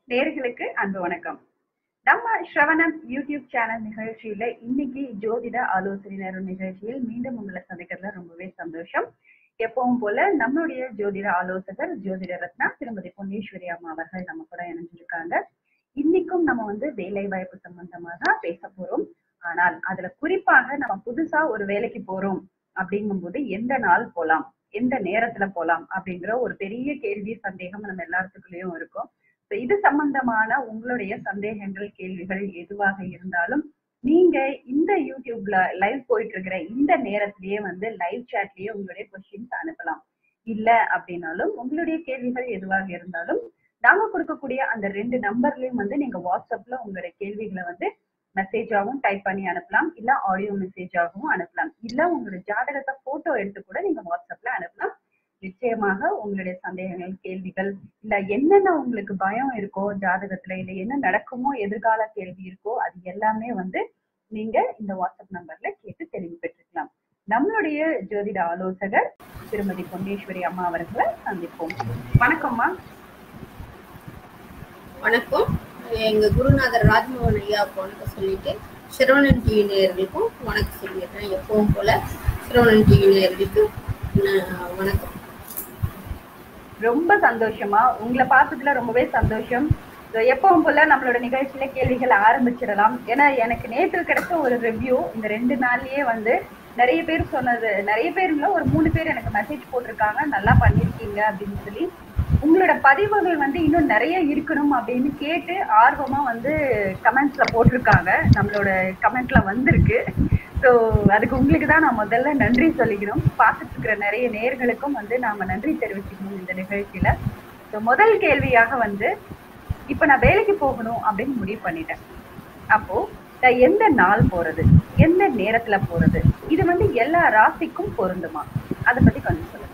நேர்களுக்கு அன்பு வணக்கம் நம்ம ஸ்ரவணம் யூடியூப் சேனல் நிகழ்ச்சியில இன்னைக்கு ஜோதிட ஆலோசனை நேரம் நிகழ்ச்சியில் மீண்டும் உங்களை சந்திக்கிறதுல ரொம்பவே சந்தோஷம் எப்பவும் போல நம்மளுடைய ஜோதிட ஆலோசகர் ஜோதிட ரத்னா திருமதி பொன்னேஸ்வரி அம்மா அவர்கள் நம்ம கூட இணைஞ்சிருக்காங்க இன்னைக்கும் நம்ம வந்து வேலை வாய்ப்பு சம்பந்தமா தான் பேச போறோம் ஆனால் அதுல குறிப்பாக நம்ம புதுசா ஒரு வேலைக்கு போறோம் அப்படிங்கும்போது எந்த நாள் போலாம் எந்த நேரத்துல போலாம் அப்படிங்கிற ஒரு பெரிய கேள்வி சந்தேகம் நம்ம எல்லாத்துக்குள்ளயும் இருக்கும் So இது சம்பந்தமான உங்களுடைய சந்தேகங்கள் கேள்விகள் எதுவாக இருந்தாலும் நீங்க இந்த யூடியூப்ல லைவ் போயிட்டு இருக்கிற இந்த நேரத்திலேயே வந்து லைவ் சாட்லயே உங்களுடைய கொஸ்டின்ஸ் அனுப்பலாம் இல்ல அப்படின்னாலும் உங்களுடைய கேள்விகள் எதுவாக இருந்தாலும் நாங்க கொடுக்கக்கூடிய அந்த ரெண்டு நம்பர்லயும் வந்து நீங்க வாட்ஸ்அப்ல உங்களுடைய கேள்விகளை வந்து மெசேஜாகவும் டைப் பண்ணி அனுப்பலாம் இல்ல ஆடியோ மெசேஜாகவும் அனுப்பலாம் இல்ல உங்களுடைய ஜாதகத்தை போட்டோ எடுத்து கூட நீங்க வாட்ஸ்அப்ல அனுப்பலாம் நிச்சயமாக உங்களுடைய சந்தேகங்கள் கேள்விகள் இல்ல என்னென்ன உங்களுக்கு பயம் இருக்கோ ஜாதகத்துல இல்ல என்ன நடக்குமோ எதிர்கால கேள்வி இருக்கோ அது எல்லாமே வந்து நீங்க இந்த வாட்ஸ்அப் நம்பர்ல கேட்டு தெளிவு பெற்றுக்கலாம் நம்மளுடைய ஜோதிட ஆலோசகர் திருமதி பொன்னேஸ்வரி அம்மா அவர்களை சந்திப்போம் வணக்கம்மா வணக்கம் எங்க குருநாதர் ராஜ்மோகன் ஐயாவுக்கு வணக்கம் சொல்லிட்டு சிரவணன் டிவி நேயர்களுக்கும் வணக்கம் சொல்லிடுறேன் எப்பவும் போல சிரவணன் டிவி நேயர்களுக்கு ந- வணக்கம் ரொம்ப சந்தோஷமா உங்களை பார்த்ததுல ரொம்பவே சந்தோஷம் So, எப்பவும் போல நம்மளோட நிகழ்ச்சியில கேள்விகள் ஆரம்பிச்சிடலாம் ஏன்னா எனக்கு நேற்று கிடைச்ச ஒரு ரிவ்யூ இந்த ரெண்டு நாள்லயே வந்து நிறைய பேர் சொன்னது நிறைய பேர் இல்ல ஒரு மூணு பேர் எனக்கு மெசேஜ் போட்டிருக்காங்க நல்லா பண்ணிருக்கீங்க அப்படின்னு சொல்லி உங்களோட பதிவுகள் வந்து இன்னும் நிறைய இருக்கணும் அப்படின்னு கேட்டு ஆர்வமா வந்து கமெண்ட்ஸ்ல போட்டிருக்காங்க நம்மளோட கமெண்ட்ல வந்திருக்கு ஸோ அதுக்கு உங்களுக்கு தான் நான் முதல்ல நன்றி சொல்லிக்கணும் பார்த்துட்டு இருக்கிற நிறைய நேர்களுக்கும் வந்து நாம நன்றி தெரிவிச்சுக்கணும் இந்த நிகழ்ச்சியில ஸோ முதல் கேள்வியாக வந்து இப்ப நான் வேலைக்கு போகணும் அப்படின்னு முடிவு பண்ணிட்டேன் அப்போ நான் எந்த நாள் போறது எந்த நேரத்துல போறது இது வந்து எல்லா ராசிக்கும் பொருந்துமா அதை பத்தி கொஞ்சம் சொல்லுங்க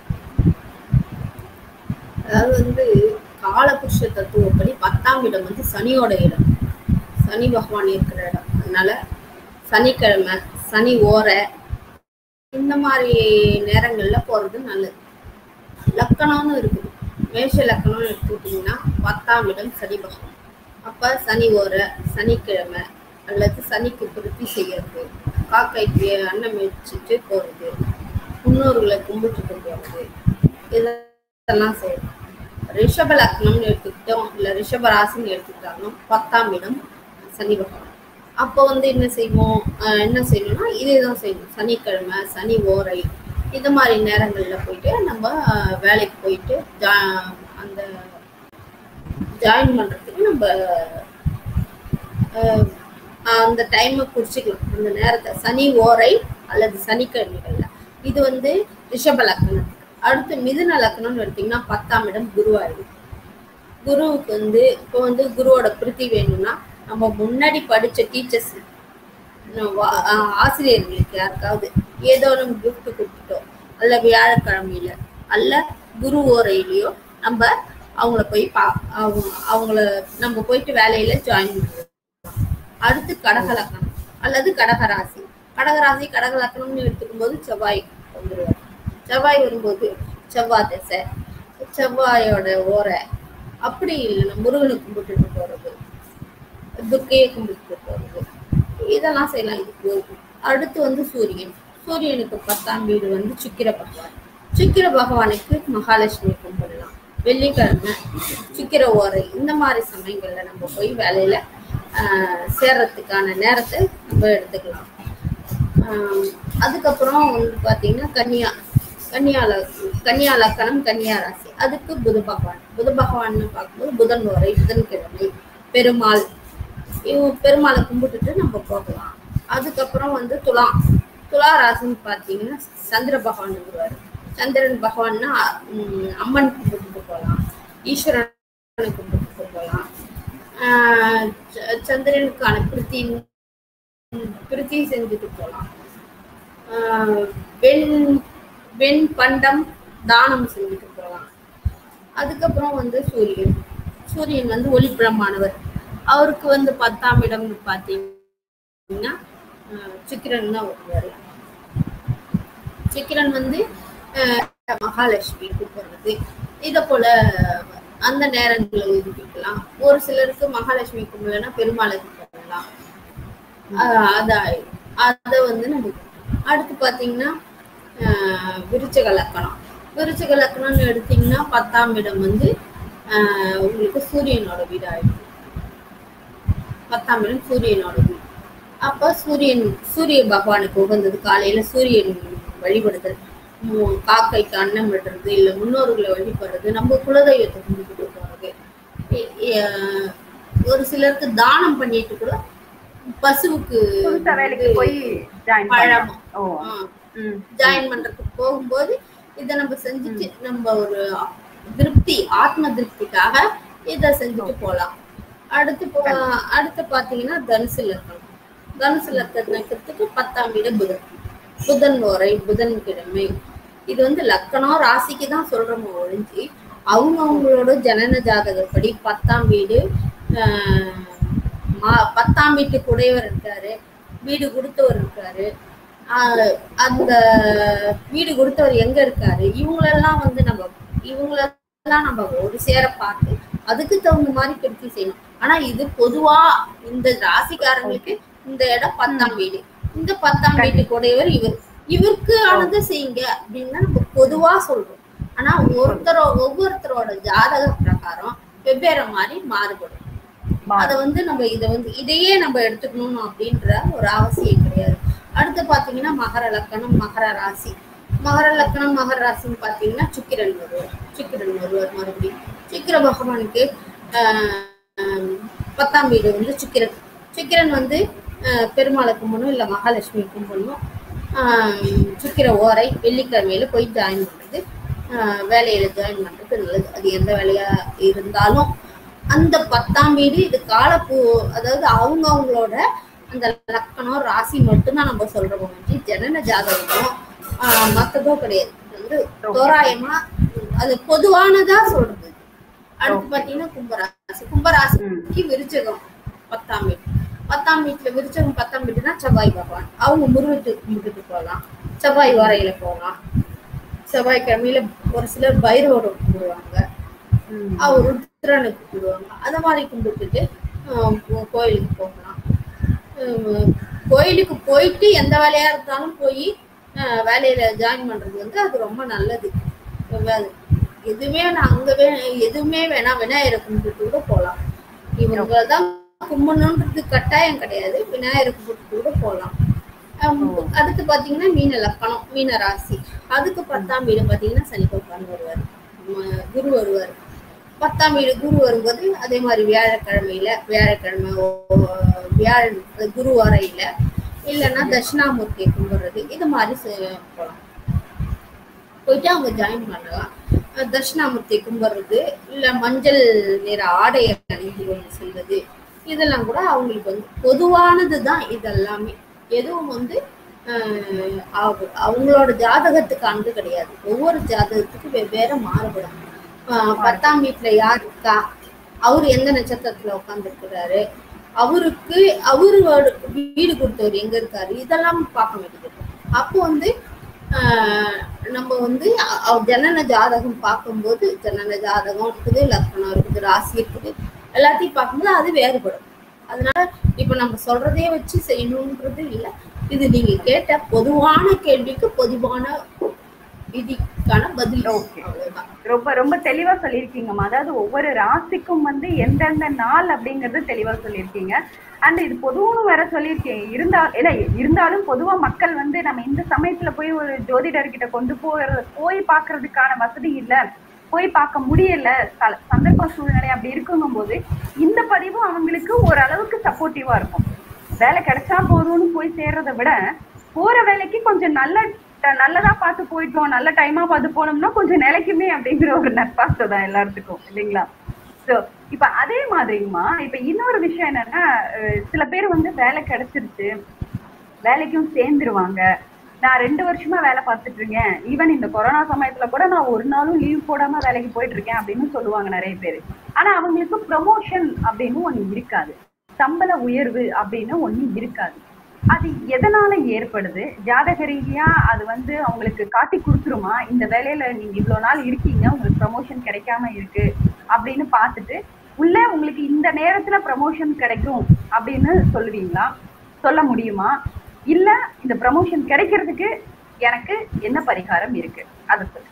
அதாவது வந்து காலபுருஷ தத்துவப்படி பத்தாம் இடம் வந்து சனியோட இடம் சனி பகவான் இருக்கிற இடம் அதனால சனிக்கிழமை சனி ஓரை இந்த மாதிரி நேரங்கள்ல போறது நல்லது லக்கணம்னு இருக்குது மேஷ லக்கணம்னு எடுத்துக்கிட்டிங்கன்னா பத்தாம் இடம் சனி பகவான் அப்ப சனி ஓரை சனிக்கிழமை அல்லது சனிக்கு திருப்தி செய்யறது காக்கைக்கு அன்னம் வச்சுட்டு போறது முன்னோர்களை கும்பிட்டுட்டு போறது இதெல்லாம் செய்யணும் ரிஷப லக்னம்னு எடுத்துக்கிட்டோம் இல்ல ரிஷப ராசின்னு எடுத்துக்கிட்டாலும் பத்தாம் இடம் சனி பகவான் அப்போ வந்து என்ன செய்வோம் ஆஹ் என்ன செய்யணும்னா இதே தான் செய்யணும் சனிக்கிழமை சனி ஓரை இது மாதிரி நேரங்கள்ல போயிட்டு நம்ம ஆஹ் வேலைக்கு போயிட்டு ஜா அந்த ஜாயின் பண்றதுக்கு நம்ம ஆஹ் அந்த டைமை குறிச்சிக்கலாம் அந்த நேரத்தை சனி ஓரை அல்லது சனிக்கிழமைகள்ல இது வந்து ரிஷப லக்னம் அடுத்து மிதுன லக்னம்னு எடுத்தீங்கன்னா பத்தாம் இடம் குருவாயிடும் குருவுக்கு வந்து இப்போ வந்து குருவோட பிரித்தி வேணும்னா நம்ம முன்னாடி படிச்ச டீச்சர்ஸ் ஆசிரியர்களுக்கு யாருக்காவது ஏதோ நம்ம gift கொடுத்துட்டோம் அல்ல வியாழக்கிழமையில அல்ல குரு ஓரையிலையோ நம்ம அவங்கள போய் பா அவங்க அவங்கள நம்ம போயிட்டு வேலையில ஜாயின் பண்ணுவோம் அடுத்து கடக லக்னம் அல்லது கடகராசி கடகராசி கடக லக்னம்னு எடுத்துக்கும் போது செவ்வாய் வந்துருவார் செவ்வாய் வரும்போது செவ்வாய் திசை செவ்வாயோட ஓரை அப்படி இல்லைன்னா முருகனை கும்பிட்டுட்டு போறது துர்க்கையை கும்பிட்டு போறது இதெல்லாம் செய்யலாம் இதுக்கு ஒரு- அடுத்து வந்து சூரியன் சூரியனுக்கு பத்தாம் வீடு வந்து சுக்கிர பகவான் சுக்கிர பகவானுக்கு மகாலட்சுமி கும்பிடலாம் வெள்ளிக்கிழமை சுக்கிர ஓரை இந்த மாதிரி சமயங்கள்ல நம்ம போய் வேலையில ஆஹ், சேர்றதுக்கான நேரத்தை நம்ம எடுத்துக்கலாம் ஆஹ், அதுக்கப்புறம் வந்து பாத்தீங்கன்னா கன்னியா கன்னியா லக்- கன்னியா லக்கணம் கன்னியா ராசி அதுக்கு புத பகவான் புத பகவான்னு பார்க்கும்போது புதன் ஓரை புதன்கிழமை பெருமாள் இவங்க பெருமாளை கும்பிட்டுட்டு நம்ம போகலாம் அதுக்கப்புறம் வந்து துலா துலா ராசின்னு பார்த்தீங்கன்னா சந்திர பகவான் வருவார் சந்திரன் பகவான்னா உம், அம்மன் கும்பிட்டுட்டு போகலாம் ஈஸ்வரனை கும்பிட்டுட்டு போகலாம் ஆஹ் ச- சந்திரனுக்கான பிரித்தி பிரித்தி செஞ்சுட்டு போகலாம் ஆஹ் வெண் வெண் பண்டம் தானம் செஞ்சுட்டு போகலாம் அதுக்கப்புறம் வந்து சூரியன் சூரியன் வந்து ஒளி பிரமானவர் அவருக்கு வந்து பத்தாம் இடம்னு பார்த்தீங்கன்னா ஆஹ் சுக்கிரன் தான் வருவார் சுக்கிரன் வந்து ஆஹ் மகாலட்சுமி கூப்பிடுறது இதை போல அந்த நேரங்களை ஒதுக்கிக்கலாம் ஒரு சிலருக்கு மகாலட்சுமி கும்பலன்னா பெருமாளுக்கு பண்ணலாம் ஆஹ் அது ஆயிடும் அதை வந்து நம்ம அடுத்து பாத்தீங்கன்னா ஆஹ் விருச்சக லக்கணம் விருச்சக லக்கணம்னு எடுத்தீங்கன்னா பத்தாம் இடம் வந்து ஆஹ் உங்களுக்கு சூரியனோட வீடு ஆயிடும் பத்தாம் இடம் சூரியனோட வீடு அப்ப சூரியன் சூரிய பகவானுக்கு உகந்தது காலையில சூரியன் வழிபடுதல் மு- காக்கைக்கு அன்னம் விடுறது இல்ல முன்னோர்களை வழிபடுறது நம்ம குலதெய்வத்தை கும்பிட்டு போறது இ- இ- ஒரு சிலருக்கு தானம் பண்ணிட்டு கூட பசுவுக்கு புதுசா வேலைக்கு போய் ஜாயின் பழம் ஓ ஆ, ம் ஜாயின் பண்றதுக்கு போகும்போது இதை நம்ம செஞ்சுட்டு நம்ம ஒரு திருப்தி ஆத்ம திருப்திக்காக இதை செஞ்சுட்டு போலாம் அடுத்து போ அடுத்து பாத்தீங்கன்னா தனுசு லக்கணம் தனுசு லக்கணத்துக்கு பத்தாம் வீடு புதன் புதன் ஓரை புதன் கிழமை இது வந்து லக்கணம் ராசிக்கு தான் சொல்றோமோ ஒழிஞ்சு அவங்க அவங்களோட ஜனன ஜாதகப்படி பத்தாம் வீடு ஆஹ், மா- பத்தாம் வீட்டுக்கு உடையவர் இருக்காரு வீடு கொடுத்தவர் இருக்காரு ஆஹ் அந்த வீடு கொடுத்தவர் எங்க இருக்காரு இவங்களெல்லாம் வந்து நம்ம இவங்களெல்லாம் நம்ம ஒரு சேர பார்த்து அதுக்கு தகுந்த மாதிரி திருப்தி செய்யணும் ஆனா இது பொதுவா இந்த ராசிக்காரங்களுக்கு இந்த இடம் பத்தாம் வீடு இந்த பத்தாம் வீட்டுக்கு உடையவர் இவர் இவருக்கு ஆனதை செய்யுங்க அப்படின்னு தான் நம்ம பொதுவா சொல்றோம் ஆனா ஒருத்தரோ ஒவ்வொருத்தரோட ஜாதக பிரகாரம் வெவ்வேறு மாதிரி மாறுபடும் அத வந்து நம்ம இத வந்து இதையே நம்ம எடுத்துக்கணும் அப்படின்ற ஒரு அவசியம் கிடையாது அடுத்து பாத்தீங்கன்னா மகர லக்கணம் மகர ராசி மகர லக்கணம் மகர ராசின்னு பாத்தீங்கன்னா சுக்கிரன் வருவார் சுக்கிரன் வருவார் மறுபடியும் சுக்கிர பகவானுக்கு ஆஹ், ஆஹ், பத்தாம் வீடு வந்து சுக்கிரன் சுக்கிரன் வந்து ஆஹ், பெருமாளை கும்பிடணும் இல்ல மகாலட்சுமி கும்பிடணும் ஆஹ், சுக்கிர ஓரை வெள்ளிக்கிழமையில போய் ஜாயின் பண்றது ஆஹ், வேலையில ஜாயின் பண்றது நல்லது அது எந்த வேலையா இருந்தாலும் அந்த பத்தாம் வீடு இது காலப்பூ அதாவது அவங்க அவங்களோட அந்த லக்கணம் ராசி மட்டும்தான் நம்ம சொல்றோம் வந்து ஜனன ஜாதகமோ ஆஹ் மத்ததோ கிடையாது இது வந்து தோராயமா அது பொதுவானதா சொல்றது அடுத்து பாத்தீங்கன்னா கும்பராசி கும்பராசிக்கு விருச்சகம் பத்தாம் வீடு பத்தாம் வீட்டுல விருச்சகம் பத்தாம் வீடுனா செவ்வாய் பகவான் அவங்க முருகத்துக்கு கும்பிட்டுட்டு போகலாம் செவ்வாய் வரையில போகலாம் செவ்வாய்க்கிழமையில ஒரு சிலர் பைரவரை கும்பிடுவாங்க ம். அவர் ருத்ரனுக்கு கும்பிடுவாங்க அந்த மாதிரி கும்பிட்டுட்டு ஆஹ் கோ- கோயிலுக்கு போகலாம் ஹம் கோயிலுக்கு போயிட்டு எந்த வேலையா இருந்தாலும் போய் ஆஹ் வேலையில ஜாயின் பண்றது வந்து அது ரொம்ப நல்லது வே- எதுவுமே நான் அங்க வே எதுவுமே வேணாம் விநாயகரை கும்பிட்டு கூட போகலாம் இவங்க தான் கும்பிடணுன்றது கட்டாயம் கிடையாது விநாயகரை கும்பிட்டு கூட போகலாம் ஹம் அடுத்து பாத்தீங்கன்னா மீன லக்கணம் மீன ராசி அதுக்கு பத்தாம் வீடு பாத்தீங்கன்னா சனி பகவான் வருவார் ம- குரு வருவார் பத்தாம் வீடு குரு வரும்போது அதே மாதிரி வியாழக்கிழமையில வியாழக்கிழமை ஓ- வியாழன் அது குரு வரையில இல்லைன்னா தட்சிணாமூர்த்தியை கும்பிடுறது இது மாதிரி செ- போகலாம் போயிட்டு அவங்க ஜாயின் பண்ணலாம் அஹ் தட்சிணாமூர்த்தி கும்பிடுறது இல்ல மஞ்சள் நிற ஆடையை அணிந்து கொண்டு செல்வது இதெல்லாம் கூட அவங்களுக்கு வந்து பொதுவானது தான் இதெல்லாமே எதுவும் வந்து ஆஹ் அவ- அவங்களோட ஜாதகத்துக்கானது கிடையாது ஒவ்வொரு ஜாதகத்துக்கு வெவ்வேறு மாறுபடும் ஆஹ் பத்தாம் வீட்டுல யார் இருக்கா அவரு எந்த நட்சத்திரத்துல உட்கார்ந்துருக்கிறாரு அவருக்கு அவரோட வீடு கொடுத்தவர் எங்க இருக்காரு இதெல்லாம் பார்க்க வேண்டியது இருக்கு. அப்போ வந்து ஆஹ் நம்ம வந்து அ- அவ- ஜனன ஜாதகம் பார்க்கும்போது ஜனன ஜாதகம் இருக்குது லக்னம் இருக்குது ராசி இருக்குது எல்லாத்தையும் பார்க்கும்போது அது வேறுபடும் அதனால இப்ப நம்ம சொல்றதே வச்சு செய்யணுன்றது இல்ல இது நீங்க கேட்ட பொதுவான கேள்விக்கு பொதுவான விதிக்கான பதில் Okay. அவ்வளவுதான் ரொம்ப ரொம்ப தெளிவா சொல்லியிருக்கீங்கம்மா அதாவது ஒவ்வொரு ராசிக்கும் வந்து எந்தெந்த நாள் அப்படிங்கறது தெளிவா சொல்லியிருக்கீங்க அண்ட் இது பொதுவும் வேற சொல்லியிருக்கீங்க இருந்தா இல்ல இருந்தாலும் பொதுவா மக்கள் வந்து நம்ம இந்த சமயத்துல போய் ஒரு ஜோதிடர்கிட்ட கொண்டு போகிறது போய் பார்க்கிறதுக்கான வசதி இல்ல போய் பார்க்க முடியல ச- சந்தர்ப்ப சூழ்நிலை அப்படி இருக்குங்கும் போது இந்த பதிவு அவங்களுக்கு ஓரளவுக்கு சப்போர்ட்டிவா இருக்கும் வேலை கிடைச்சா போதும்னு போய் சேர்றதை விட போற வேலைக்கு கொஞ்சம் நல்ல ட- நல்லதா பார்த்து போயிட்டோம் நல்ல டைமா பார்த்து போனோம்னா கொஞ்சம் நிலைக்குமே அப்படிங்கிற ஒரு நட்பாசை தான் எல்லாத்துக்கும் இல்லைங்களா சோ இப்ப அதே மாதிரிங்கம்மா இப்ப இன்னொரு விஷயம் என்னன்னா அஹ் சில பேர் வந்து வேலை கிடைச்சிருச்சு வேலைக்கும் சேர்ந்துருவாங்க நான் ரெண்டு வருஷமா வேலை பார்த்துட்டு இருக்கேன் ஈவன் இந்த கொரோனா சமயத்துல கூட நான் ஒரு நாளும் லீவ் போடாம வேலைக்கு போயிட்டு இருக்கேன் அப்படின்னு சொல்லுவாங்க நிறைய பேர் ஆனா அவங்களுக்கு ப்ரமோஷன் அப்படின்னு ஒண்ணு இருக்காது சம்பள உயர்வு அப்படின்னு ஒண்ணு இருக்காது அது எதனால ஏற்படுது ஜாதக ரீதியா அது வந்து அவங்களுக்கு காட்டி கொடுத்துருமா இந்த வேலையில நீங்க இவ்வளவு நாள் இருக்கீங்க உங்களுக்கு ப்ரமோஷன் கிடைக்காம இருக்கு அப்படின்னு பார்த்துட்டு உள்ள உங்களுக்கு இந்த நேரத்துல ப்ரமோஷன் கிடைக்கும் அப்படின்னு சொல்லுவீங்களா சொல்ல முடியுமா இல்ல இந்த ப்ரமோஷன் கிடைக்கிறதுக்கு எனக்கு என்ன பரிகாரம் இருக்கு அதை சொல்லு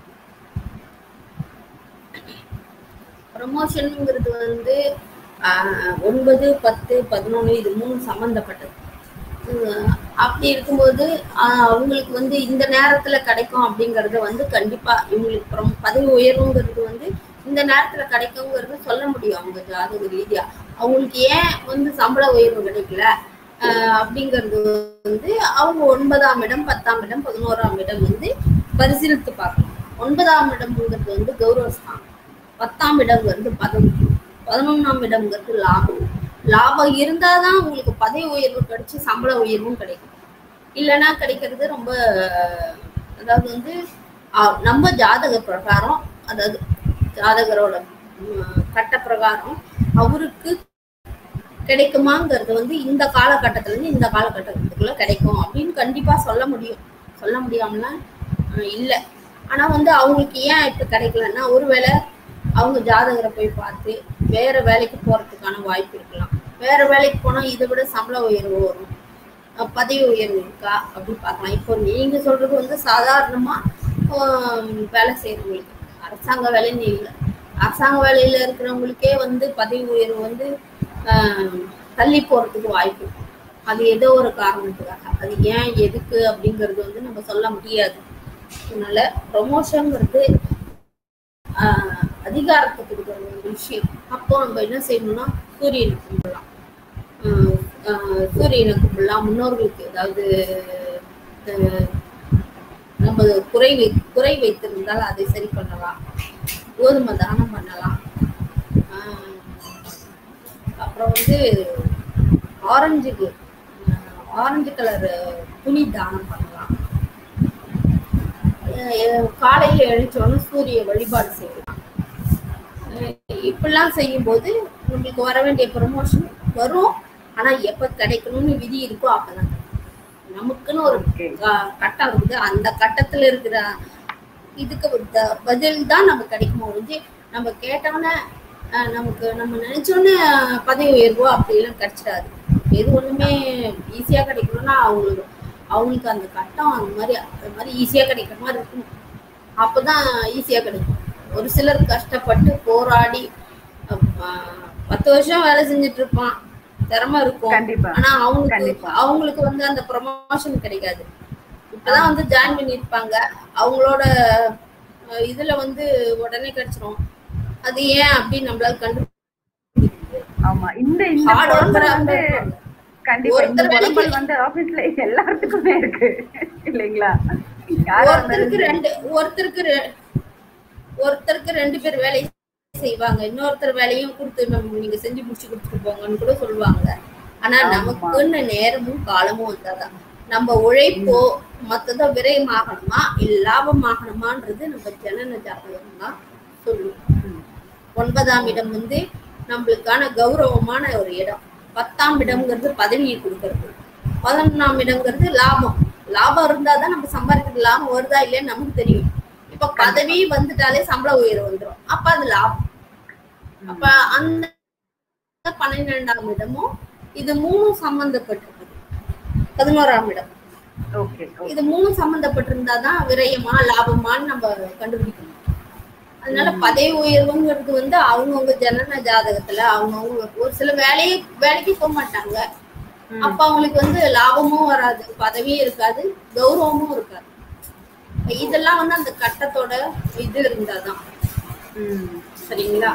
ப்ரமோஷனுங்கிறது வந்து ஆஹ், ஒன்பது பத்து பதினொன்று இது மூணு சம்மந்தப்பட்டது உம், அப்படி இருக்கும்போது ஆஹ், அவங்களுக்கு வந்து இந்த நேரத்துல கிடைக்கும் அப்படிங்கறத வந்து கண்டிப்பா இவங்களுக்கு ப்ரம் பதவி உயர்வுங்கிறது வந்து இந்த நேரத்துல கிடைக்குங்கிறது சொல்ல முடியும் அவங்க ஜாதக ரீதியா அவங்களுக்கு ஏன் வந்து சம்பள உயர்வு கிடைக்கல ஆஹ், அப்படிங்கிறது வந்து அவங்க ஒன்பதாம் இடம் பத்தாம் இடம் பதினோராம் இடம் வந்து பரிசீலித்து பார்க்கணும் ஒன்பதாம் இடம்ங்கிறது வந்து கௌரவஸ்தானம் பத்தாம் இடம்ங்கிறது பதவி பதினொன்னாம் இடம்ங்கிறது லாபம் லாபம் இருந்தாதான் உங்களுக்கு பதவி உயர்வு கிடைச்சு சம்பள உயர்வும் கிடைக்கும் இல்லைன்னா கிடைக்கிறது ரொம்ப அதாவது வந்து அஹ், நம்ம ஜாதக பிரகாரம் அதாவது ஜாதகரோட உம், கட்ட பிரகாரம் அவருக்கு கிடைக்குமாங்கிறது வந்து இந்த காலகட்டத்துல இருந்து இந்த காலகட்டத்துக்குள்ள கிடைக்கும் அப்படின்னு கண்டிப்பா சொல்ல முடியும் சொல்ல முடியாமலாம் அஹ், இல்ல ஆனா வந்து அவங்களுக்கு ஏன் இப்ப கிடைக்கலன்னா ஒருவேளை அவங்க ஜாதகரை போய் பார்த்து வேற வேலைக்கு போறதுக்கான வாய்ப்பு இருக்கலாம் வேற வேலைக்கு போனா இதை விட சம்பள உயர்வு வரும் அஹ், பதவி உயர்வு இருக்கா அப்படி பார்க்கலாம் இப்போ நீங்க சொல்றது வந்து சாதாரணமா ஆஹ், வேலை செய்யறவங்களுக்கு அரசாங்க வேலைன்னு இல்லை அரசாங்க வேலையில இருக்கிறவங்களுக்கே வந்து பதவி உயர்வு வந்து ஆஹ், தள்ளி போறதுக்கு வாய்ப்பு இருக்கு அது ஏதோ ஒரு காரணத்துக்காக அது ஏன் எதுக்கு அப்படிங்கிறது வந்து நம்ம சொல்ல முடியாது அதனால ப்ரொமோஷன்ங்கிறது ஆஹ், அதிகாரத்தை கொடுக்குற ஒரு விஷயம் அப்போ நம்ம என்ன செய்யணும்னா சூரியனை கும்பிடலாம் ஆஹ், ஆஹ், சூரியனை கும்பிடலாம் முன்னோர்களுக்கு ஏதாவது ஆஹ், நம்ம குறை வை குறை வைத்திருந்தால் அதை சரி பண்ணலாம் கோதுமை தானம் பண்ணலாம் ஆஹ், அப்புறம் வந்து ஆரஞ்சுக்கு ஆரஞ்சு கலர் துணி தானம் பண்ணலாம் அஹ் காலையில எழுந்தோன்னு சூரிய வழிபாடு செய்யலாம் அஹ் இப்படிலாம் செய்யும்போது உங்களுக்கு வர வேண்டிய ப்ரமோஷன் வரும் ஆனா எப்ப கிடைக்கணும்னு விதி இருக்கோ அப்பதான் நமக்குன்னு ஒரு ஓகே க- கட்டம் இருக்குது அந்த கட்டத்துல இருக்கிற இதுக்கு த- பதில் தான் நமக்கு கிடைக்குமோ ஒழிஞ்சு நம்ம கேட்டோன்னே அஹ், நமக்கு நம்ம நினைச்சோன்னே பதவி உயர்வோ அப்படிலாம் கிடைச்சிடாது எது ஒண்ணுமே ஈஸியா கிடைக்கணும்னா அவங்களுக்கு அவங்களுக்கு அந்த கட்டம் அந்த மாதிரி அந்த மாதிரி ஈஸியா கிடைக்கிற மாதிரி இருக்கணும் அப்பதான் ஈஸியா கிடைக்கும் ஒரு சிலர் கஷ்டப்பட்டு போராடி அஹ், பத்து வருஷம் வேலை செஞ்சுட்டு இருப்பான் திறமை இருக்கும் கண்டிப்பா ஆனா அவங்களுக்கு கண்டிப்பா. அவங்களுக்கு வந்து அந்த ப்ரமோஷன் கிடைக்காது இப்பதான் வந்து ஜாயின் பண்ணிருப்பாங்க அவங்களோட அஹ், இதுல வந்து உடனே கிடைச்சிரும் அது ஏன் அப்படின்னு நம்மளால கண்டு ஆமா இந்த இந்த Hard worker புலம்பல் ஆ வந்து இருப்பாங்க. கண்டிப்பா இந்த ஒருத்தர் வேலைக்கு- புலம்பல் வந்து ஆபீஸ்ல எல்லாத்துக்குமே இருக்கு இல்லைங்களா யாரா ஒருத்தருக்கு இருந்தாலும் ரெண்டு ஒருத்தருக்கு ரெ- ஒருத்தருக்கு ரெண்டு பேர் வேலை செய்வாங்க இன்னொருத்தர் வேலையும் கொடுத்து நம்ம நீங்க செஞ்சு முடிச்சு கொடுத்துட்டு போங்கன்னு கூட சொல்லுவாங்க ஆனா ஆமா. நமக்குன்னு நேரமும் காலமும் வந்தாதான் நம்ம உழைப்போ மத்ததோ விரயமாகணுமா இல்ல லாபமாகணுமான்றது நம்ம ஜனன ஜாதகம் தான் சொல்லுவோம் ம். ஒன்பதாம் இடம் வந்து நம்மளுக்கான கௌரவமான ஒரு இடம் பத்தாம் இடம்ங்கிறது பதவியை கொடுக்கறது பதினொன்னாம் இடம்ங்கிறது லாபம் லாபம் இருந்தாதான் நம்ம சம்பாதிக்கிறது லாபம் வருதா இல்லையான்னு நமக்கு தெரியும் இப்ப பதவி வந்துட்டாலே சம்பள உயர்வு வந்துடும் அப்ப அது லாபம் அப்ப அந்த பன்னிரெண்டாம் இடமும் இது மூணும் சம்பந்தப்பட்டிருக்கு பதினோராம் இடம் ஓகே ஓகே இது மூணும் சம்பந்தப்பட்டிருந்தாதான் விரயமா லாபமான்னு நம்ம கண்டுபிடிக்கணும் அதனால பதவி உயர்வுங்கிறது வந்து அவங்கவுங்க ஜனன ஜாதகத்துல அவங்கவுங்க ஒரு சில வேலையை வேலைக்கு போக மாட்டாங்க ம். அப்ப அவங்களுக்கு வந்து லாபமும் வராது பதவியும் இருக்காது கௌரவமும் இருக்காது இதெல்லாம் வந்து அந்த கட்டத்தோட இது இருந்தாதான் ம். சரிங்களா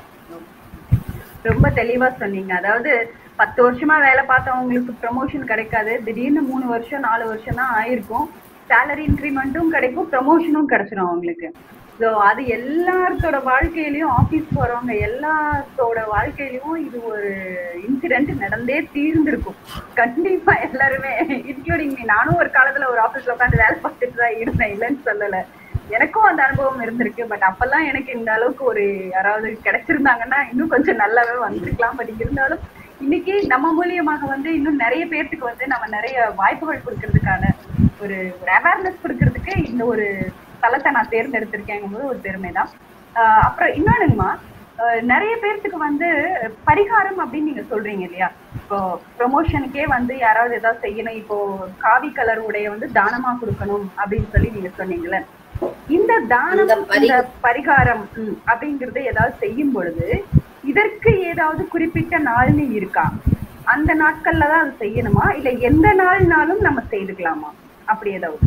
ரொம்ப தெளிவா சொன்னீங்க அதாவது பத்து வருஷமா வேலை பார்த்தவங்களுக்கு ப்ரமோஷன் கிடைக்காது திடீர்னு மூணு வருஷம் நாலு வருஷம் தான் ஆயிருக்கும் சேலரி இன்க்ரிமெண்ட்டும் கிடைக்கும் ப்ரமோஷனும் கிடைச்சிரும் அவங்களுக்கு ஸோ அது எல்லாத்தோட வாழ்க்கையிலயும் ஆஃபீஸ் போறவங்க எல்லாத்தோட வாழ்க்கையிலயும் இது ஒரு இன்சிடென்ட் நடந்தே தீர்ந்திருக்கும் கண்டிப்பா எல்லாருமே இன்க்ளூடிங் மீ நானும் ஒரு காலத்துல ஒரு ஆஃபீஸ்ல உட்காந்து வேலை பார்த்துட்டு தான் இருந்தேன் இல்லைன்னு சொல்லல எனக்கும் அந்த அனுபவம் இருந்திருக்கு பட் அப்பெல்லாம் எனக்கு இந்த அளவுக்கு ஒரு யாராவது கிடைச்சிருந்தாங்கன்னா இன்னும் கொஞ்சம் நல்லாவே வந்திருக்கலாம் பட் இருந்தாலும் இன்னைக்கு நம்ம மூலியமாக வந்து இன்னும் நிறைய பேர்த்துக்கு வந்து நம்ம நிறைய வாய்ப்புகள் கொடுக்கறதுக்கான ஒரு ஒரு அவேர்னஸ் கொடுக்கறதுக்கு இந்த ஒரு தளத்தை நான் தேர்ந்தெடுத்திருக்கேங்கும் போது ஒரு பெருமை தான் ஆஹ் அப்புறம் இன்னொன்னுங்கம்மா ஆஹ் நிறைய பேர்த்துக்கு வந்து பரிகாரம் அப்படின்னு நீங்க சொல்றீங்க இல்லையா இப்போ ப்ரொமோஷனுக்கே வந்து யாராவது ஏதாவது செய்யணும் இப்போ காவி கலர் உடைய வந்து தானமா கொடுக்கணும் அப்படின்னு சொல்லி நீங்க சொன்னீங்கல்ல இந்த தானம் இந்த பரி- இந்த பரிகாரம் ம், அப்படிங்கறது ஏதாவது செய்யும் பொழுது இதற்கு ஏதாவது குறிப்பிட்ட நாள்னு இருக்கா அந்த நாட்கள்ல தான் அது செய்யணுமா இல்ல எந்த நாள்னாலும் நம்ம செய்துக்கலாமா அப்படி ஏதாவது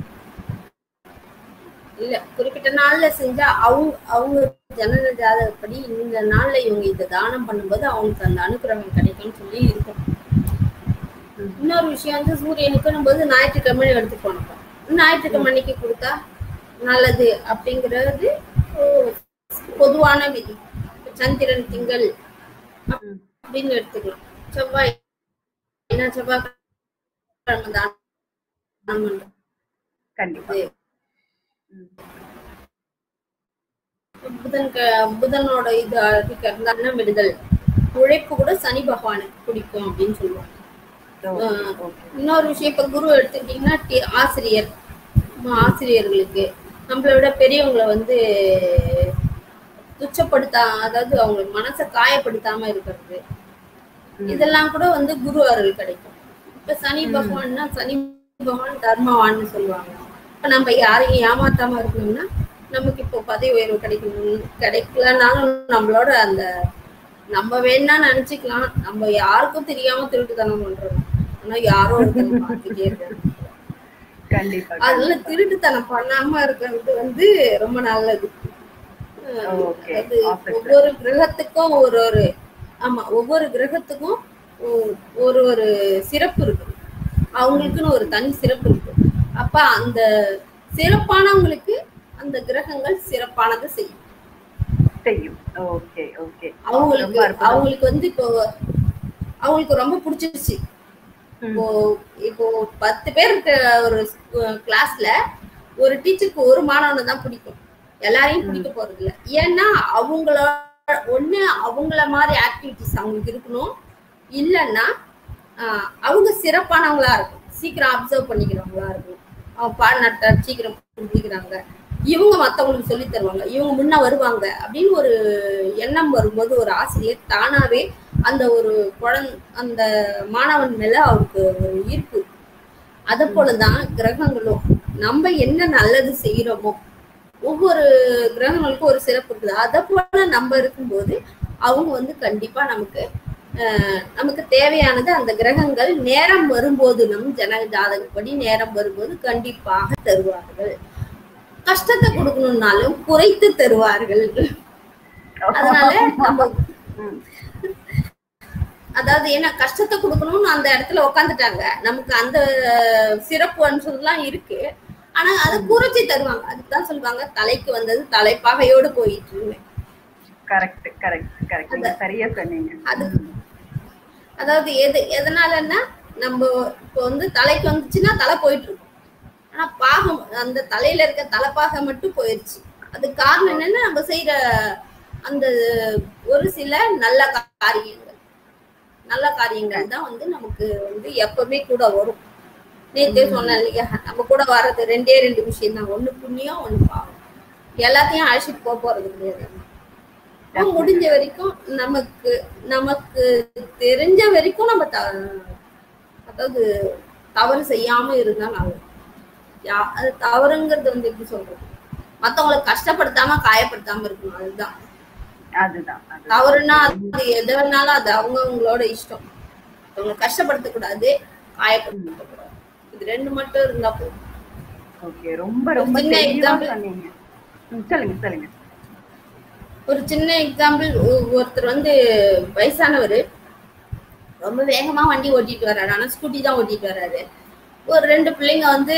இல்ல குறிப்பிட்ட நாள்ல செஞ்சா அவங்க அவங்க ஜனன ஜாதகப்படி இந்த நாள்ல இவங்க இதை தானம் பண்ணும்போது அவங்களுக்கு அந்த அனுக்கிரகம் கிடைக்கும்னு சொல்லி இருக்கும் ம். இன்னொரு விஷயம் வந்து சூரியனுக்குன்னும் போது ஞாயிற்றுக்கிழமை எடுத்து போனோம் ஞாயிற்றுக்கிழமை அன்னைக்கு கொடுத்தா நல்லது அப்படிங்கிறது ஒரு பொதுவான விதி சந்திரன் திங்கள் ம். அப்படின்னு எடுத்துக்கலாம் செவ்வாய் என்ன செவ்வாய் கிழமை தானம் பண்றது. கண்டிப்பா ம். புதன் க- புதனோட இது அதிகம் அன்னம் விடுதல் உழைப்பு கூட சனி பகவானுக்கு பிடிக்கும் அப்படின்னு சொல்லுவாங்க ஓகே, ஆஹ் ஓகே. இன்னொரு விஷயம் இப்ப குரு எடுத்துக்கிட்டீங்கன்னா டி- ஆசிரியர் நம்ம ஆசிரியர்களுக்கு நம்மளை விட பெரியவங்களை வந்து துச்சப்படுத்தா அதாவது அவங்க மனசை காயப்படுத்தாம இருக்கிறது ம். இதெல்லாம் கூட வந்து குரு அருள் கிடைக்கும் இப்ப சனி பகவான்னா சனி பகவான் தர்மவான்னு சொல்லுவாங்க இப்ப நம்ம யாரையும் ஏமாத்தாம இருக்கணும்னா நமக்கு இப்போ பதவி உயர்வு கிடைக்கணும் கிடைக்கலனாலும் நம்மளோட அந்த நம்ம வேணா நினைச்சுக்கலாம் நம்ம யாருக்கும் தெரியாம திருட்டுத்தனம் பண்றோம் ஆனா யாரோ ஒருத்தர் பார்த்துட்டே இருக்காங்க கண்டிப்பா அதுல திருட்டுத்தனம் பண்ணாம இருக்கிறது வந்து ரொம்ப நல்லது அஹ் ஓகே அது ஒவ்வொரு கிரகத்துக்கும் ஒரு ஒரு ஆமா ஒவ்வொரு கிரகத்துக்கும் ஒ- ஒரு ஒரு சிறப்பு இருக்கு அவங்களுக்குன்னு ஒரு தனி சிறப்பு இருக்கு அப்ப அந்த சிறப்பானவங்களுக்கு அந்த கிரகங்கள் சிறப்பானதை செய்யும் செய்யும் ஓகே ஓகே அவங்களுக்கு ரொம்ப அற்புதம். அவங்களுக்கு வந்து இப்போ அவங்களுக்கு ரொம்ப பிடிச்சிருச்சு ம். இப்போ இப்போ பத்து பேர் இருக்க ஒரு கிளாஸ்ல ஒரு டீச்சருக்கு ஒரு மாணவனை தான் பிடிக்கும் எல்லாரையும் பிடிக்க போறது இல்ல ஏன்னா அவங்களோட ஒண்ணு அவங்கள மாதிரி ஆக்டிவிட்டிஸ் அவங்களுக்கு இருக்கணும் இல்லைன்னா ஆஹ், அவங்க சிறப்பானவங்களா இருக்கும் சீக்கிரம் அப்சர்வ் பண்ணிக்கிறவங்களா இருக்கும் அவங்க பாடநட்ட சீக்கிரம் புரிஞ்சுக்கிறாங்க இவங்க மத்தவங்களுக்கு சொல்லி தருவாங்க இவங்க முன்ன வருவாங்க அப்படின்னு ஒரு எண்ணம் வரும்போது ஒரு ஆசிரியர் தானாவே அந்த ஒரு குழந் அந்த மாணவன் மேல அவருக்கு ஒரு ஈர்ப்பு இருக்கு. அதை போலதான் கிரகங்களும் நம்ம என்ன நல்லது செய்யறோமோ ஒவ்வொரு கிரகங்களுக்கும் ஒரு சிறப்பு இருக்குது அதை போல நம்ம இருக்கும்போது அவங்க வந்து கண்டிப்பா நமக்கு ஆஹ், நமக்கு தேவையானது அந்த கிரகங்கள் நேரம் வரும்போது நம் ஜன ஜாதகப்படி நேரம் வரும்போது கண்டிப்பாக தருவார்கள் கஷ்டத்தை கொடுக்கணும்னாலும் குறைத்து தருவார்கள் அதனால நம்ம ம். அதாவது ஏன்னா கஷ்டத்தை கொடுக்கணும்னு அந்த இடத்துல உட்காந்துட்டாங்க நமக்கு அந்த சிறப்பு அம்சம்லாம் இருக்கு ஆனா அதை குறைச்சி தருவாங்க அதுதான் சொல்லுவாங்க தலைக்கு வந்தது தலைப்பாகையோடு போயிட்டு இருக்கு. கரெக்ட் கரெக்ட் கரெக்ட் நீங்க சரியா சொன்னீங்க அது அதாவது எது எதனாலன்னா நம்ம இப்போ வந்து தலைக்கு வந்துச்சுன்னா தலை போயிட்டு இருக்கும் ஆனா பாகம் அந்த தலையில இருக்க தலைப்பாகை மட்டும் போயிடுச்சு அது காரணம் என்னன்னா நம்ம செய்யற அந்த ஒரு சில நல்ல காரியங்கள் நல்ல காரியங்கள் தான் வந்து நமக்கு வந்து எப்பவுமே கூட வரும் நேத்தே சொன்னேன் இல்லையா நம்ம கூட வர்றது ரெண்டே ரெண்டு விஷயம் தான் ஒண்ணு புண்ணியம் ஒண்ணு பாவம் எல்லாத்தையும் அழைச்சிட்டு போக போறது கிடையாது அப்ப முடிஞ்ச வரைக்கும் நமக்கு நமக்கு தெரிஞ்ச வரைக்கும் நம்ம த அதாவது தவறு செய்யாம இருந்தா நல்லது யா அது தவறுங்கிறது வந்து எப்படி சொல்றது மத்தவங்களை கஷ்டப்படுத்தாம காயப்படுத்தாம இருக்கணும் அதுதான் அதுதான் அதுதான். தவறுனா அது எது வேணாலும் அது அவங்கவங்களோட இஷ்டம் அவங்களை கஷ்டப்படுத்தக் கூடாது காயப்படுத்த கூடாது இது ரெண்டு மட்டும் இருந்தா போதும் ஓகே ரொம்ப ரொம்ப சின்ன தெளிவா example. சொன்னீங்க ம், சொல்லுங்க சொல்லுங்க ஒரு சின்ன எக்ஸாம்பிள் ஒருத்தர் வந்து வயசானவர் ரொம்ப வேகமா வண்டி ஓட்டிட்டு வர்றாரு ஆனா ஸ்கூட்டி தான் ஓட்டிட்டு வர்றாரு ஒரு ரெண்டு பிள்ளைங்க வந்து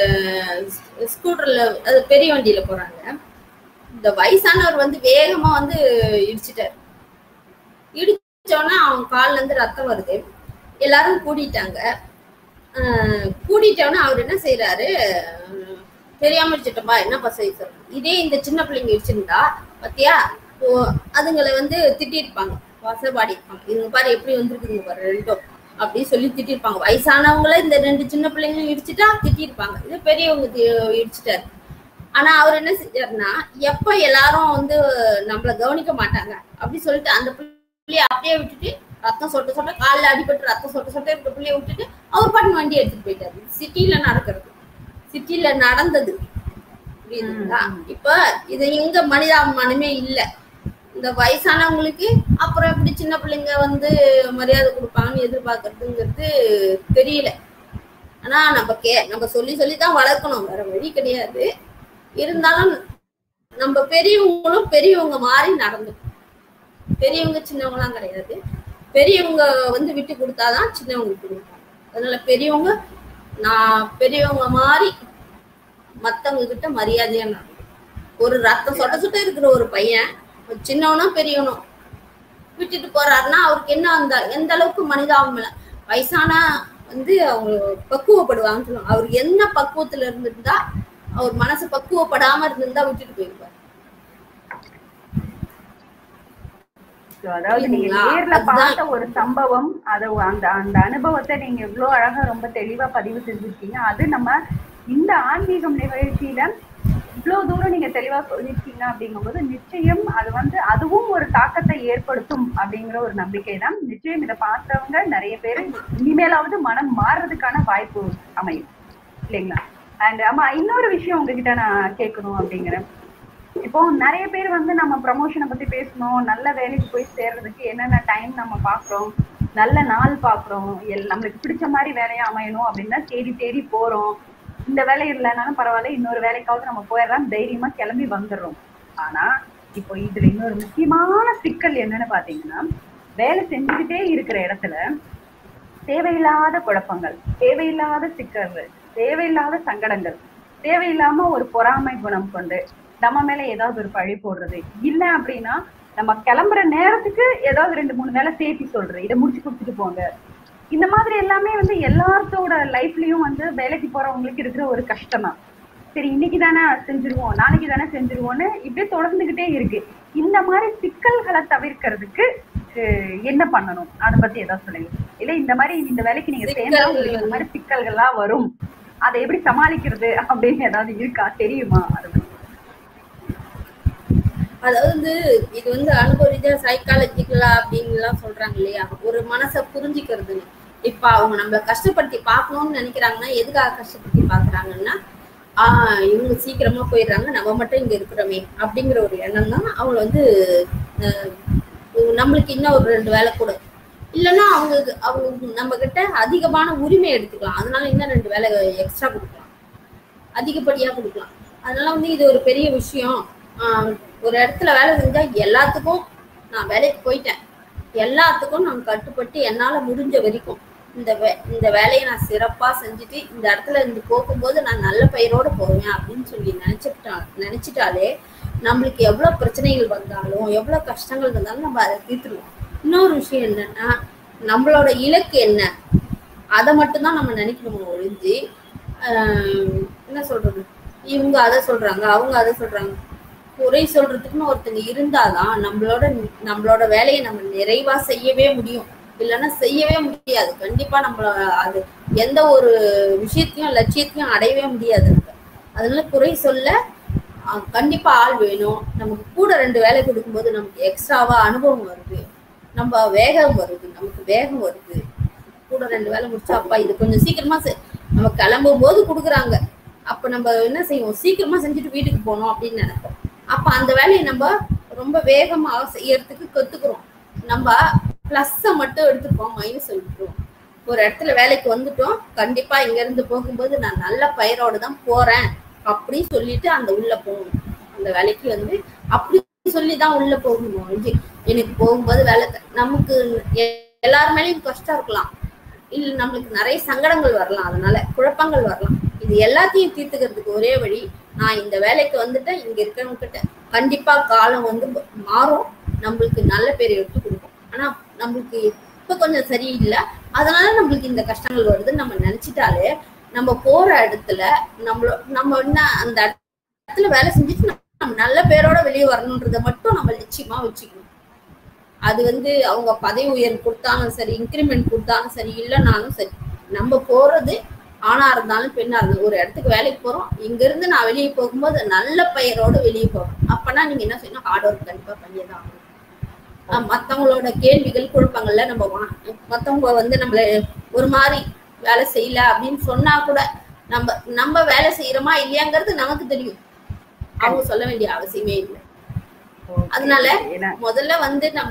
ஸ்கூட்டர்ல அது பெரிய வண்டியில போறாங்க இந்த வயசானவர் வந்து வேகமா வந்து இடிச்சிட்டாரு இடிச்சோன்னா அவன் கால்ல இருந்து ரத்தம் வருது எல்லாரும் கூடிட்டாங்க ஆஹ் கூடிட்டோன்னே அவர் என்ன செய்யறாரு தெரியாம இடிச்சிட்டோம்பா என்னப்பா செய்ய சொல்றேன் இதே இந்த சின்ன பிள்ளைங்க இடிச்சிருந்தா பாத்தியா ஓ, அதுங்களை வந்து திட்டிருப்பாங்க வாசல் இருப்பாங்க இதுங்க பாரு எப்படி வந்திருக்குங்க பாரு ரெண்டும் அப்படி சொல்லி திட்டிருப்பாங்க வயசானவங்கள இந்த ரெண்டு சின்ன பிள்ளைங்களும் இடிச்சுட்டா திட்டிருப்பாங்க இது பெரியவங்க தி- இடிச்சிட்டாரு ஆனா அவர் என்ன செஞ்சாருன்னா எப்ப எல்லாரும் வந்து நம்மள கவனிக்க மாட்டாங்க அப்படி சொல்லிட்டு அந்த பிள்ளைய அப்படியே விட்டுட்டு ரத்தம் சொட்ட சொட்ட காலில் அடிபட்டு ரத்தம் சொட்ட சொட்ட இருக்க பிள்ளைய விட்டுட்டு அவர் பாட்டு வண்டி எடுத்துட்டு போயிட்டாரு சிட்டில நடக்கிறது சிட்டில நடந்தது புரியுதுங்களா ம். இப்ப இது எங்க மனிதாபிமானமே இல்ல இந்த வயசானவங்களுக்கு அப்புறம் எப்படி சின்ன பிள்ளைங்க வந்து மரியாதை கொடுப்பாங்கன்னு எதிர்பார்க்கறதுங்கிறது தெரியல ஆனா நம்ம கே நம்ம சொல்லி சொல்லி தான் வளர்க்கணும் வேற வழி கிடையாது இருந்தாலும் நம்ம பெரியவங்களும் பெரியவங்க மாதிரி நடந்துக்கணும் பெரியவங்க சின்னவங்கலாம் கிடையாது பெரியவங்க வந்து விட்டு கொடுத்தாதான் சின்னவங்க விட்டு கொடுப்பாங்க அதனால பெரியவங்க நான் பெரியவங்க மாதிரி மத்தவங்க கிட்ட மரியாதையா நடக்கணும் ஒரு ரத்தம் சொட்ட சொட்ட இருக்கிற ஒரு பையன் ஒரு சின்னவனோ பெரியவனோ விட்டுட்டு போறாருன்னா அவருக்கு என்ன அந்த எந்த அளவுக்கு மனிதாபிமானம் வயசான வந்து அவங்க பக்குவப்படுவாங்கன்னு சொல்லுவாங்க அவர் என்ன பக்குவத்துல இருந்திருந்தா அவர் மனசு பக்குவப்படாம இருந்திருந்தா விட்டுட்டு போயிருப்பாரு So, அதாவது நீங்க புரியுதுங்களா? நேர்ல அதுதான். பார்த்த ஒரு சம்பவம் அத அந்த அந்த அனுபவத்தை நீங்க இவ்வளவு அழகா ரொம்ப தெளிவா பதிவு செஞ்சிருக்கீங்க அது நம்ம இந்த ஆன்மீகம் நிகழ்ச்சியில இவ்வளவு தூரம் நீங்க தெளிவா சொல்லிருக்கீங்க அப்படிங்கும்போது நிச்சயம் அது வந்து அதுவும் ஒரு தாக்கத்தை ஏற்படுத்தும் அப்படிங்கிற ஒரு நம்பிக்கை தான் நிச்சயம் இதை பார்த்தவங்க நிறைய பேர் இனிமேலாவது மனம் மாறுறதுக்கான வாய்ப்பு அமையும் இல்லைங்களா அண்ட் ஆமா இன்னொரு விஷயம் உங்ககிட்ட நான் கேட்கணும் அப்படிங்கிறேன் இப்போ நிறைய பேர் வந்து நம்ம ப்ரமோஷனை பத்தி பேசணும் நல்ல வேலைக்கு போய் சேர்றதுக்கு என்னென்ன டைம் நம்ம பாக்குறோம் நல்ல நாள் பாக்குறோம் எல் நம்மளுக்கு பிடிச்ச மாதிரி வேலையா அமையணும் அப்படின்னா தேடி தேடி போறோம் இந்த வேலை இல்லைனாலும் பரவாயில்ல இன்னொரு வேலைக்காவது நம்ம போயிடலாம் தைரியமா கிளம்பி வந்துடுறோம் ஆனா இப்போ இதுல இன்னொரு முக்கியமான சிக்கல் என்னன்னு பாத்தீங்கன்னா வேலை செஞ்சுக்கிட்டே இருக்கிற இடத்துல தேவையில்லாத குழப்பங்கள் தேவையில்லாத சிக்கல்கள் தேவையில்லாத சங்கடங்கள் தேவையில்லாம ஒரு பொறாமை குணம் கொண்டு நம்ம மேல ஏதாவது ஒரு பழி போடுறது இல்ல அப்படின்னா நம்ம கிளம்புற நேரத்துக்கு ஏதாவது ரெண்டு மூணு வேலை சேர்த்தி சொல்றது இதை முடிச்சு கொடுத்துட்டு போங்க இந்த மாதிரி எல்லாமே வந்து எல்லாத்தோட லைஃப்லயும் வந்து வேலைக்கு போறவங்களுக்கு இருக்கிற ஒரு கஷ்டம் தான் சரி இன்னைக்கு தானே செஞ்சிருவோம் நாளைக்கு தானே செஞ்சிருவோம்னு இப்படியே தொடர்ந்துகிட்டே இருக்கு இந்த மாதிரி சிக்கல்களை தவிர்க்கிறதுக்கு அஹ், என்ன பண்ணணும் அதை பத்தி ஏதாவது சொல்லுங்க இல்ல இந்த மாதிரி இந்த வேலைக்கு நீங்க சேர்ந்தா உங்களுக்கு இந்த மாதிரி சிக்கல்கள்லாம் வரும் அதை எப்படி சமாளிக்கிறது அப்படின்னு ஏதாவது இருக்கா தெரியுமா அதை பத்தி அதாவது வந்து இது வந்து அனுபவ ரீதியா சைக்காலஜிக்கலா அப்படின்லாம் சொல்றாங்க இல்லையா ஒரு மனசை புரிஞ்சுக்கிறதுன்னு இப்ப அவங்க நம்மள கஷ்டப்படுத்தி பார்க்கணும்னு நினைக்கிறாங்கன்னா எதுக்காக கஷ்டப்படுத்தி பாக்குறாங்கன்னா ஆஹ் இவங்க சீக்கிரமா போயிடுறாங்க நம்ம மட்டும் இங்க இருக்கிறோமே அப்படிங்கிற ஒரு எண்ணம் தான் அவங்கள வந்து அஹ், நம்மளுக்கு இன்னும் ஒரு ரெண்டு வேலை கூட இல்லைன்னா அவங்க அவங்க நம்ம கிட்ட அதிகமான உரிமை எடுத்துக்கலாம் அதனால இன்னும் ரெண்டு வேலை எக்ஸ்ட்ரா கொடுக்கலாம் அதிகப்படியா கொடுக்கலாம் அதனால வந்து இது ஒரு பெரிய விஷயம் ஆஹ் ஒரு இடத்துல வேலை செஞ்சா எல்லாத்துக்கும் நான் வேலைக்கு போயிட்டேன் எல்லாத்துக்கும் நான் கட்டுப்பட்டு என்னால முடிஞ்ச வரைக்கும் இந்த வே இந்த வேலையை நான் சிறப்பா செஞ்சுட்டு இந்த இடத்துல இருந்து போகும்போது நான் நல்ல பெயரோட போவேன் அப்படின்னு சொல்லி நினைச்சுட்டா நினைச்சிட்டாலே நம்மளுக்கு எவ்வளவு பிரச்சனைகள் வந்தாலும் எவ்வளவு கஷ்டங்கள் வந்தாலும் நம்ம அதை தீர்த்துருவோம் இன்னொரு விஷயம் என்னன்னா நம்மளோட இலக்கு என்ன அதை மட்டும்தான் நம்ம நினைக்கணும் ஒழிஞ்சு ஆஹ் என்ன சொல்றது இவங்க அதை சொல்றாங்க அவங்க அதை சொல்றாங்க குறை சொல்றதுக்குன்னு ஒருத்தங்க இருந்தாதான் நம்மளோட நம்மளோட வேலையை நம்ம நிறைவா செய்யவே முடியும் இல்லைன்னா செய்யவே முடியாது கண்டிப்பா நம்மள அது எந்த ஒரு விஷயத்தையும் லட்சியத்தையும் அடையவே முடியாது நம்ம. அதனால குறை சொல்ல அஹ், கண்டிப்பா ஆள் வேணும் நமக்கு கூட ரெண்டு வேலை கொடுக்கும்போது நமக்கு எக்ஸ்ட்ராவா அனுபவம் வருது நம்ம வேகம் வருது நமக்கு வேகம் வருது கூட ரெண்டு வேலை முடிச்சா அப்பா இது கொஞ்சம் சீக்கிரமா செ- நம்ம கிளம்பும் போது கொடுக்குறாங்க அப்ப நம்ம என்ன செய்வோம் சீக்கிரமா செஞ்சுட்டு வீட்டுக்கு போகணும் அப்படின்னு நினைப்போம் அப்ப அந்த வேலையை நம்ம ரொம்ப வேகமா செய்யறதுக்கு கத்துக்கிறோம் நம்ம பிளஸ்ஸ மட்டும் எடுத்துப்போம் மைனஸ் விட்டுருவோம் ஒரு இடத்துல வேலைக்கு வந்துட்டோம் கண்டிப்பா இங்க இருந்து போகும்போது நான் நல்ல பயிரோட தான் போறேன் அப்படி சொல்லிட்டு அந்த உள்ள போகணும் அந்த வேலைக்கு வந்து அப்படி சொல்லி தான் உள்ள போகணும் ஒழிஞ்சு எனக்கு போகும்போது வேலை த- நமக்கு எ- எல்லார் மேலயும் கஷ்டம் இருக்கலாம் இல்ல நம்மளுக்கு நிறைய சங்கடங்கள் வரலாம் அதனால குழப்பங்கள் வரலாம் இது எல்லாத்தையும் தீர்த்துக்கிறதுக்கு ஒரே வழி நான் இந்த வேலைக்கு வந்துட்டேன் இங்க இருக்கிறவங்க கிட்ட கண்டிப்பா காலம் வந்து மாறும் நம்மளுக்கு நல்ல பேர் எடுத்து கொடுக்கும் ஆனா நம்மளுக்கு இப்ப கொஞ்சம் சரியில்லை அதனால நம்மளுக்கு இந்த கஷ்டங்கள் வருதுன்னு நம்ம நினைச்சிட்டாலே நம்ம போற இடத்துல நம்மள நம்ம என்ன அந்த இடத்துல வேலை செஞ்சுட்டு நம்ம நல்ல பேரோட வெளியே வரணுன்றதை மட்டும் நம்ம லட்சியமா வச்சுக்கணும் அது வந்து அவங்க பதவி உயர்வு கொடுத்தாலும் சரி இன்க்ரிமெண்ட் கொடுத்தாலும் சரி இல்லைனாலும் சரி நம்ம போறது ஆணா இருந்தாலும் பெண்ணா இருந்தாலும் ஒரு இடத்துக்கு வேலைக்கு போறோம் இங்க இருந்து நான் வெளியே போகும்போது நல்ல பெயரோட வெளியே போறோம் அப்பனா நீங்க என்ன செய்யணும் ஹார்ட் ஒர்க் கண்டிப்பா பண்ணியதான் ஆகணும் ஆஹ் மத்தவங்களோட கேள்விகள் குழப்பங்கள்ல நம்ம வா- மத்தவங்க வந்து நம்மள ஒரு மாதிரி வேலை செய்யல அப்படின்னு சொன்னா கூட நம்ம நம்ம வேலை செய்யறோமா இல்லையாங்கிறது நமக்கு தெரியும் அவங்க சொல்ல வேண்டிய அவசியமே இல்லை அதனால ஏன்னா முதல்ல வந்து நம்ம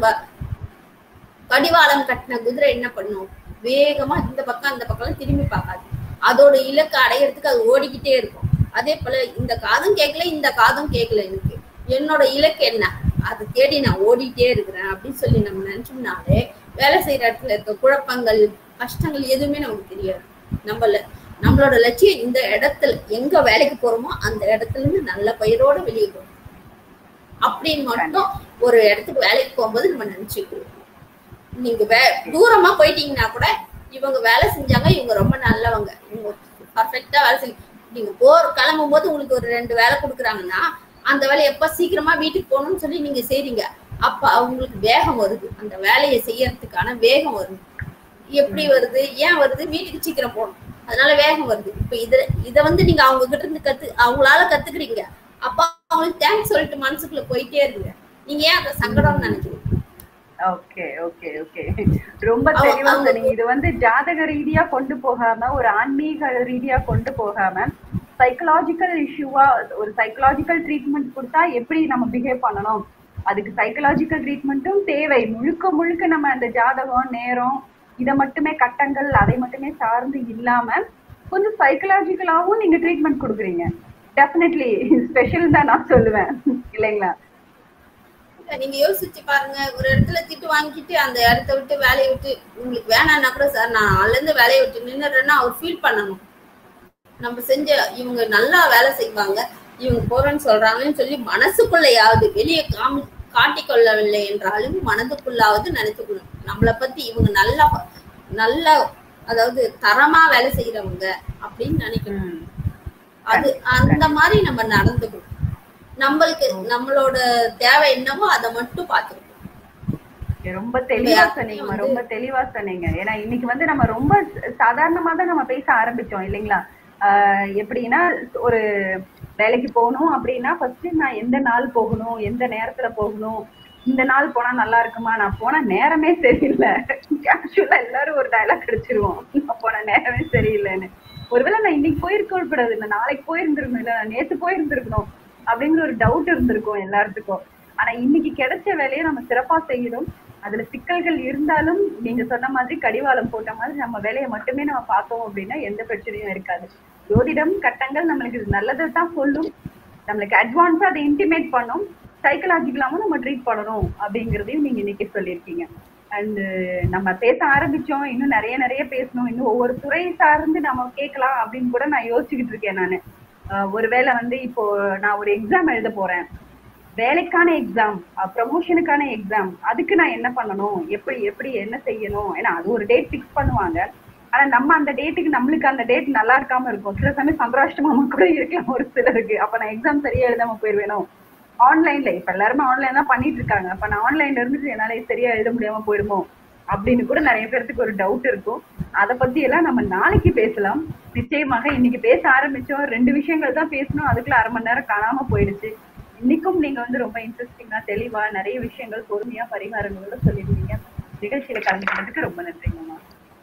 கடிவாளம் கட்டின குதிரை என்ன பண்ணும் வேகமா இந்த பக்கம் அந்த பக்கம் திரும்பி பார்க்காது அதோட இலக்கை அடையறதுக்கு அது ஓடிக்கிட்டே இருக்கும் அதே போல இந்த காதும் கேட்கல இந்த காதும் கேட்கல எனக்கு என்னோட இலக்கு என்ன அதை தேடி நான் ஓடிட்டே இருக்கிறேன் அப்படின்னு சொல்லி நம்ம நினைச்சோம்னாலே வேலை செய்யற இடத்துல இருக்க குழப்பங்கள் கஷ்டங்கள் எதுவுமே நமக்கு தெரியாது நம்மள நம்மளோட லட்சியம் இந்த இடத்துல எங்க வேலைக்கு போறோமோ அந்த இடத்துல இருந்து நல்ல பயிரோட வெளியே போறோம் அப்படின்னு மட்டும் ஒரு இடத்துக்கு வேலைக்கு போகும்போது நம்ம நினைச்சுக்குவோம் நீங்க வே தூரமா போயிட்டீங்கன்னா கூட இவங்க வேலை செஞ்சாங்க இவங்க ரொம்ப நல்லவங்க இவங்க பர்ஃபெக்டா வேலை செஞ்சு நீங்க போர் கிளம்பும் போது உங்களுக்கு ஒரு ரெண்டு வேலை கொடுக்குறாங்கன்னா அந்த வேலை எப்ப சீக்கிரமா வீட்டுக்கு போகணும்னு சொல்லி நீங்க செய்றீங்க அப்ப அவங்களுக்கு வேகம் வருது அந்த வேலையை செய்யறதுக்கான வேகம் வருது எப்படி வருது ஏன் வருது வீட்டுக்கு சீக்கிரம் போகணும் அதனால வேகம் வருது இப்ப இத இத வந்து நீங்க அவங்க கிட்ட இருந்து கத்து அவங்களால கத்துக்கிறீங்க அப்ப அவங்களுக்கு தேங்க்ஸ் சொல்லிட்டு மனசுக்குள்ள போயிட்டே இருங்க நீங்க ஏன் அதை சங்கடம்னு நினைக்கிறீங்க ஓகே ஓகே ஓகே ரொம்ப அவ- தெளிவா அவங்க- சொன்னீங்க இது வந்து ஜாதக ரீதியா கொண்டு போகாம ஒரு ஆன்மீக ரீதியா கொண்டு போகாம சைக்கலாஜிக்கல் இஷ்யூவா ஒரு சைக்கலாஜிக்கல் ட்ரீட்மெண்ட் கொடுத்தா எப்படி நம்ம பிஹேவ் பண்ணணும் அதுக்கு சைக்கலாஜிக்கல் ட்ரீட்மெண்ட்டும் தேவை முழுக்க முழுக்க நம்ம அந்த ஜாதகம் நேரம் இதை மட்டுமே கட்டங்கள் அதை மட்டுமே சார்ந்து இல்லாம கொஞ்சம் சைக்கலாஜிக்கலாவும் நீங்க ட்ரீட்மெண்ட் கொடுக்குறீங்க டெஃபினெட்லி ஸ்பெஷல் தான் நான் சொல்லுவேன் இல்லைங்களா இல்ல, நீங்க யோசிச்சு பாருங்க ஒரு இடத்துல திட்டு வாங்கிட்டு அந்த இடத்த விட்டு வேலையை விட்டு உங்களுக்கு வேணாம்னா கூட சார் நான் நாளைல இருந்து வேலையை விட்டு நின்னுறேன்னா அவர் ஃபீல் பண்ணணும் நம்ம செஞ்ச இவங்க நல்லா வேலை செய்வாங்க இவங்க போறேன்னு சொல்றாங்கன்னு சொல்லி மனசுக்குள்ளையாவது வெளியே காமி காட்டிக்கொள்ளவில்லை என்றாலும் மனதுக்குள்ளாவது நினைச்சுக்கணும் நம்மளை பத்தி இவங்க நல்லா நல்ல அதாவது தரமா வேலை செய்யறவங்க அப்படின்னு நினைக்கணும் ம். அது அந்த மாதிரி நம்ம நடந்துக்கணும் நம்மளுக்கு நம்மளோட தேவை என்னவோ அதை மட்டும் பார்த்துக்கணும் ரொம்ப தெளிவா சொன்னீங்கம்மா ரொம்ப தெளிவா சொன்னீங்க ஏன்னா இன்னைக்கு வந்து நம்ம ரொம்ப சாதாரணமா தான் நம்ம பேச ஆரம்பிச்சோம் இல்லைங்களா ஆஹ் எப்படின்னா ஒரு வேலைக்கு போகணும் அப்படின்னா ஃபர்ஸ்ட் நான் எந்த நாள் போகணும் எந்த நேரத்துல போகணும் இந்த நாள் போனா நல்லா இருக்குமா நான் போன நேரமே சரியில்லை கேஷுவலா எல்லாரும் ஒரு டயலாக் அடிச்சிருவோம் நான் போன நேரமே சரியில்லைன்னு ஒருவேளை நான் இன்னைக்கு போயிருக்க கூடாது இல்லை நாளைக்கு போயிருந்திருக்கணும் இல்லை நான் நேத்து போயிருந்திருக்கணும் அப்படிங்கிற ஒரு டவுட் இருந்திருக்கும் எல்லாத்துக்கும் ஆனா இன்னைக்கு கிடைச்ச வேலையை நம்ம சிறப்பா செய்யணும் அதுல சிக்கல்கள் இருந்தாலும் நீங்க சொன்ன மாதிரி கடிவாளம் போட்ட மாதிரி நம்ம வேலையை மட்டுமே நம்ம பார்த்தோம் அப்படின்னா எந்த பிரச்சனையும் இருக்காது ஜோதிடம் கட்டங்கள் நம்மளுக்கு இது நல்லதை தான் சொல்லும் நம்மளுக்கு அட்வான்ஸா அதை இன்டிமேட் பண்ணும் சைக்கலாஜிக்கலாவும் நம்ம ட்ரீட் பண்ணணும் அப்படிங்கிறதையும் நீங்க இன்னைக்கு சொல்லியிருக்கீங்க அண்ட் நம்ம பேச ஆரம்பிச்சோம் இன்னும் நிறைய நிறைய பேசணும் இன்னும் ஒவ்வொரு துறை சார்ந்து நம்ம கேட்கலாம் அப்படின்னு கூட நான் யோசிச்சுக்கிட்டு இருக்கேன் நான் ஒருவேளை வந்து இப்போ நான் ஒரு எக்ஸாம் எழுத போறேன் வேலைக்கான எக்ஸாம் ப்ரமோஷனுக்கான எக்ஸாம் அதுக்கு நான் என்ன பண்ணணும் எப்படி எப்படி என்ன செய்யணும் ஏன்னா அது ஒரு டேட் ஃபிக்ஸ் பண்ணுவாங்க ஆனா நம்ம அந்த டேட்டுக்கு நம்மளுக்கு அந்த டேட் நல்லா இருக்காம இருக்கும் சில சமயம் சந்திராஷ்டமமா கூட இருக்கலாம் ஒரு சிலருக்கு அப்ப நான் எக்ஸாம் சரியா எழுதாம போயிருவேனோ ஆன்லைன்ல இப்ப எல்லாருமே ஆன்லைன் தான் பண்ணிட்டு இருக்காங்க அப்ப நான் ஆன்லைன்ல இருந்துட்டு என்னால சரியா எழுத முடியாம போயிருமோ அப்படின்னு கூட நிறைய பேர்த்துக்கு ஒரு டவுட் இருக்கும் அதை பத்தி எல்லாம் நம்ம நாளைக்கு பேசலாம் நிச்சயமாக இன்னைக்கு பேச ஆரம்பிச்சோம் ரெண்டு விஷயங்கள் தான் பேசணும் அதுக்குள்ள அரை மணி நேரம் காணாம போயிடுச்சு இன்னைக்கும் நீங்க வந்து ரொம்ப இன்ட்ரெஸ்டிங்கா தெளிவா நிறைய விஷயங்கள் பொறுமையா பரிகாரங்களோட சொல்லியிருந்தீங்க நிகழ்ச்சியில கலந்துக்கிறதுக்கு ரொம்ப நன்றிங்கம்மா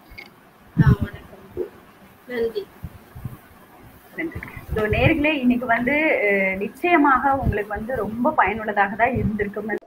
ஆ, வணக்கம் நன்றி நன்றி ஸோ நேர்களே இன்னைக்கு வந்து அஹ், நிச்சயமாக உங்களுக்கு வந்து ரொம்ப பயனுள்ளதாக தான் இருந்திருக்கும்